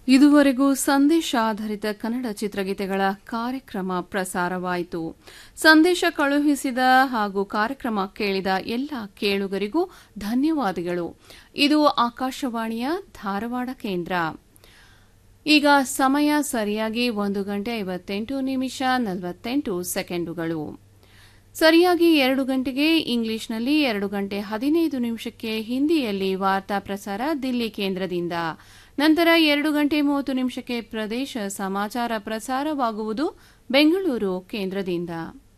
ಇದುವರೆಗೂ ಸಂದೇಶ ಆಧಾರಿತ ಕನ್ನಡ ಚಿತ್ರಗೀತೆಗಳ ಕಾರ್ಯಕ್ರಮ ಪ್ರಸಾರವಾಯಿತು ಸಂದೇಶ ಕಳುಹಿಸಿದ ಹಾಗೂ ಕಾರ್ಯಕ್ರಮ ಕೇಳಿದ ಎಲ್ಲ ಕೇಳುಗರಿಗೂ ಧನ್ಯವಾದಗಳು ಇದು ಆಕಾಶವಾಣಿಯ ಧಾರವಾಡ ಕೇಂದ್ರ ಈಗ ಸಮಯ ಸರಿಯಾಗಿ ಒಂದು ಗಂಟೆ ಐವತ್ತೆಂಟು ನಿಮಿಷ ನಲವತ್ತೆಂಟು ಸೆಕೆಂಡುಗಳು ಸರಿಯಾಗಿ ಎರಡು ಗಂಟೆಗೆ ಇಂಗ್ಲಿಷ್ನಲ್ಲಿ ಎರಡು ಗಂಟೆ ಹದಿನೈದು ನಿಮಿಷಕ್ಕೆ ಹಿಂದಿಯಲ್ಲಿ ವಾರ್ತಾ ಪ್ರಸಾರ ದಿಲ್ಲಿ ಕೇಂದ್ರದಿಂದ ನಂತರ ಎರಡು ಗಂಟೆ ಮೂವತ್ತು ನಿಮಿಷಕ್ಕೆ ಪ್ರದೇಶ ಸಮಾಚಾರ ಪ್ರಸಾರವಾಗುವುದು ಬೆಂಗಳೂರು ಕೇಂದ್ರದಿಂದ